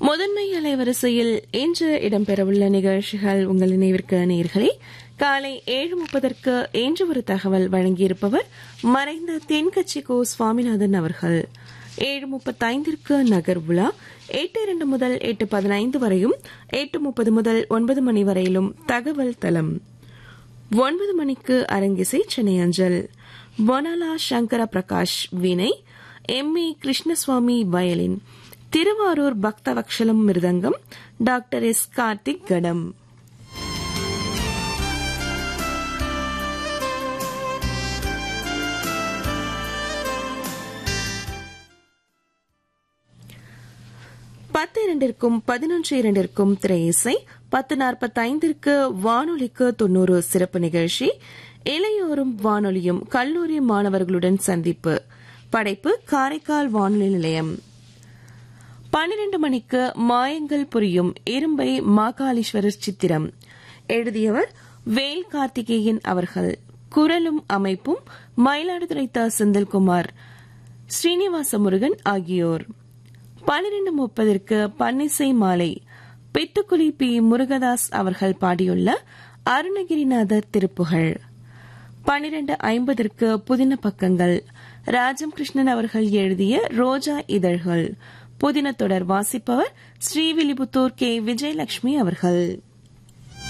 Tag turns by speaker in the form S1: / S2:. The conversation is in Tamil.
S1: முதன்மை அலைவரிசையில் இன்று இடம்பெறவுள்ள நிகழ்ச்சிகள் உங்கள் நினைவிற்கு நேர்களே காலை ஏழு முப்பதற்கு இன்று ஒரு தகவல் வழங்கியிருப்பவர் மறைந்த தென்கட்சி கோ சுவாமிநாதன் அவர்கள் ஏழு முப்பத்தைந்திற்கு நகர் உலா எட்டு இரண்டு முதல் எட்டு பதினைந்து வரையும் எட்டு முப்பது முதல் ஒன்பது மணி வரையிலும் தகவல் தளம் ஒன்பது மணிக்கு அரங்கிசை சென்னை அஞ்சல் பொனலா சங்கர பிரகாஷ் வீணை M A Krishnaswamy violin Thiruvarur Bhakthavatsalam மிருதங்கம் டாக்டர் எஸ் கார்த்திக் கடம் பத்து இரண்டிற்கும் பதினொன்று இரண்டிற்கும் திரை இசை பத்து நாற்பத்தைந்திற்கு வானொலிக்கு தொன்னூறு சிறப்பு நிகழ்ச்சி இளையோரும் வானொலியும் கல்லூரி மாணவர்களுடன் சந்திப்பு படைப்பு காரைக்கால் வானொலி நிலையம் பன்னிரண்டு மணிக்கு மாயங்கள் புரியும் இரும்பை மாகாளீஸ்வரர் சித்திரம் எழுதியவர் வேல் கார்த்திகேயன் அவர்கள் குரலும் அமைப்பும் மயிலாடுதுறை த செந்தில்குமார் ஸ்ரீனிவாச முருகன் ஆகியோர் பன்னிரண்டு முப்பதற்கு பன்னிசை மாலை பித்துக்குளி பி முருகதாஸ் அவர்கள் பாடியுள்ள அருணகிரிநாதர் திருப்புகழ் பன்னிரண்டு ஐம்பதற்கு புதின பக்கங்கள் ராஜம் கிருஷ்ணன் அவர்கள் எழுதிய ரோஜா இதழ்கள் புதின தொடர் வாசிப்பவர் ஸ்ரீவில்லிபுத்தூர் கே விஜயலட்சுமி அவர்கள்